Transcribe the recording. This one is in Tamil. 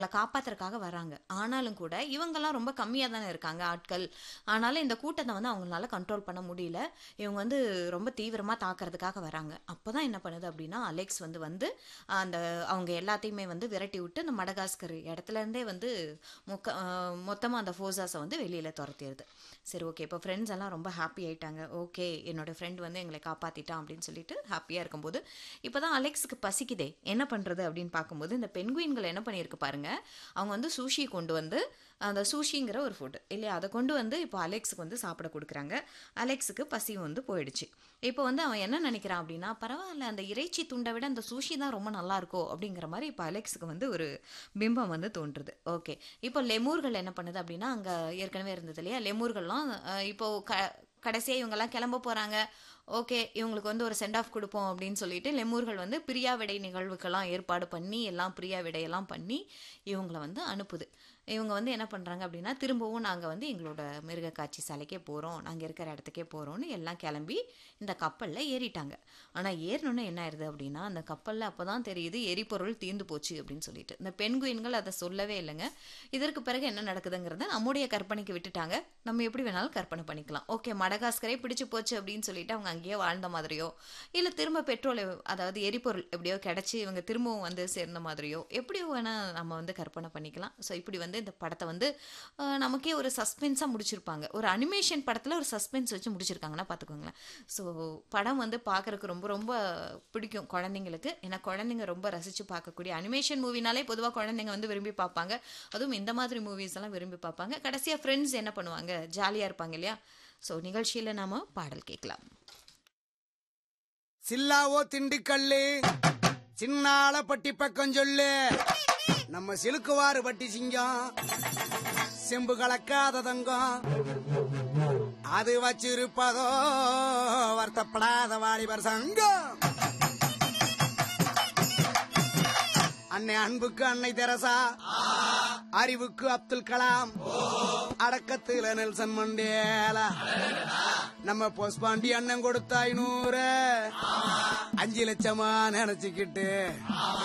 காப்பாத்துறதுக்காக வராங்க ஆனாலும் கூட இவங்கெல்லாம் ரொம்ப கம்மியா தானே இருக்காங்க ஆட்கள் ஆனாலும் இந்த கூட்டத்தை வந்து அவங்களால கண்ட்ரோல் பண்ண முடியல இவங்க வந்து ரொம்ப தீவிரமா தாக்குறதுக்காக வராங்க அப்பதான் என்ன பண்ணுது அப்படின்னா அலெக்ஸ் வந்து வந்து அந்த அவங்க எல்லாத்தையுமே வந்து விரட்டி விட்டு இந்த மடகாஸ்கர் இடத்துல இருந்தே வந்து முக்க ஆஹ் மொத்தமா அந்த ஃபோர்ஸாஸை வந்து வெளியில துரத்திடுது சரி ஓகே இப்போ ஃப்ரெண்ட்ஸ் எல்லாம் ரொம்ப ஹாப்பி ஆயிட்டாங்க ஓகே என்னோட ஃப்ரெண்ட் வந்து எங்களை காப்பாத்திட்டான் அப்படின்னு சொல்லிட்டு ஹாப்பியா இருக்கும்போது இப்போதான் அலெக்ஸுக்கு பசிக்குதே என்ன பண்றது அப்படின்னு பார்க்கும்போது இந்த பெண்குயின்கள் என்ன பண்ணியிருக்கு பாருங்க அவங்க வந்து சூஷி கொண்டு வந்து அந்த சூஷிங்கிற ஒரு ஃபுட் இல்லையா அதை கொண்டு வந்து இப்போ அலெக்ஸுக்கு வந்து சாப்பிட கொடுக்குறாங்க அலெக்ஸுக்கு பசி வந்து போயிடுச்சு இப்போ வந்து அவன் என்ன நினைக்கிறான் அப்படின்னா பரவாயில்ல அந்த இறைச்சி துண்டை விட அந்த சூஷி தான் ரொம்ப நல்லா இருக்கோ அப்படிங்கிற மாதிரி இப்போ அலெக்ஸுக்கு வந்து ஒரு பிம்பம் வந்து தோன்றுது ஓகே இப்போ லெமூர்கள் என்ன பண்ணுது அப்படின்னா அங்கே ஏற்கனவே இருந்தது இல்லையா லெமூர்கள்லாம் அஹ், இப்போ க கடைசியாக இவங்கெல்லாம் கிளம்ப போகிறாங்க ஓகே இவங்களுக்கு வந்து ஒரு சென்ட் ஆஃப் கொடுப்போம் அப்படின்னு சொல்லிட்டு லெமூர்கள் வந்து பிரியா விடை நிகழ்வுக்கெல்லாம் ஏற்பாடு பண்ணி எல்லாம் பிரியா விடையெல்லாம் பண்ணி இவங்கள வந்து அனுப்புது இவங்க வந்து என்ன பண்ணுறாங்க அப்படின்னா திரும்பவும் நாங்கள் வந்து எங்களோட மிருக காட்சி சாலைக்கே போகிறோம் நாங்கள் இருக்கிற இடத்துக்கே போகிறோம்னு எல்லாம் கிளம்பி இந்த கப்பலில் ஏறிட்டாங்க ஆனால் ஏறினோன்னே என்ன ஆயிருது அப்படின்னா அந்த கப்பலில் அப்போ தான் தெரியுது எரிபொருள் தீர்ந்து போச்சு அப்படின்னு சொல்லிட்டு இந்த பெண்குயின்கள் அதை சொல்லவே இல்லைங்க இதற்கு பிறகு என்ன நடக்குதுங்கிறத நம்முடைய கற்பனைக்கு விட்டுட்டாங்க நம்ம எப்படி வேணாலும் கற்பனை பண்ணிக்கலாம் ஓகே மடகாஸ்கரே பிடிச்சு போச்சு அப்படின்னு சொல்லிட்டு அவங்க அங்கேயே வாழ்ந்த மாதிரியோ இல்லை திரும்ப பெட்ரோல் அதாவது எரிபொருள் எப்படியோ கிடைச்சி இவங்க திரும்பவும் வந்து சேர்ந்த மாதிரியோ எப்படியோ வேணால் நம்ம வந்து கற்பனை பண்ணிக்கலாம் ஸோ இப்படி வந்து இந்த படத்தை வந்து அஹ், நமக்கே ஒரு சஸ்பென்ஸாக முடிச்சிருப்பாங்க ஒரு அனிமேஷன் படத்தில் ஒரு சஸ்பென்ஸ் வச்சு முடிச்சிருக்காங்கன்னா பார்த்துக்கோங்களேன் ஸோ படம் வந்து பார்க்கறதுக்கு ரொம்ப ரொம்ப பிடிக்கும் குழந்தைங்களுக்கு ஏன்னா குழந்தைங்க ரொம்ப ரசித்து பார்க்கக்கூடிய அனிமேஷன் மூவினாலே பொதுவாக குழந்தைங்க வந்து விரும்பி பார்ப்பாங்க அதுவும் இந்த மாதிரி மூவிஸ் எல்லாம் விரும்பி பார்ப்பாங்க கடைசியாக ஃப்ரெண்ட்ஸ் என்ன பண்ணுவாங்க ஜாலியாக இருப்பாங்க இல்லையா ஸோ நிகழ்ச்சியில் நாம பாடல் கேட்கலாம் சில்லாவோ திண்டுக்கல்லு சின்னால பட்டி பக்கம் சொல்லு நம்ம சிலுக்குவாறு பட்டி சிங்கம் செம்பு கலக்காத தங்கம் அது வச்சிருப்பதோ வருத்தப்படாத வாலிபர் சங்கம் அன்னை அன்புக்கு அன்னை தெரசா அறிவுக்கு அப்துல் கலாம் அடக்கத்துல நெல்சன் மண்டேலா நம்ம போஸ்பாண்டி அண்ணன் கொடுத்த ஐநூறு அஞ்சு லட்சமா நினைச்சுக்கிட்டு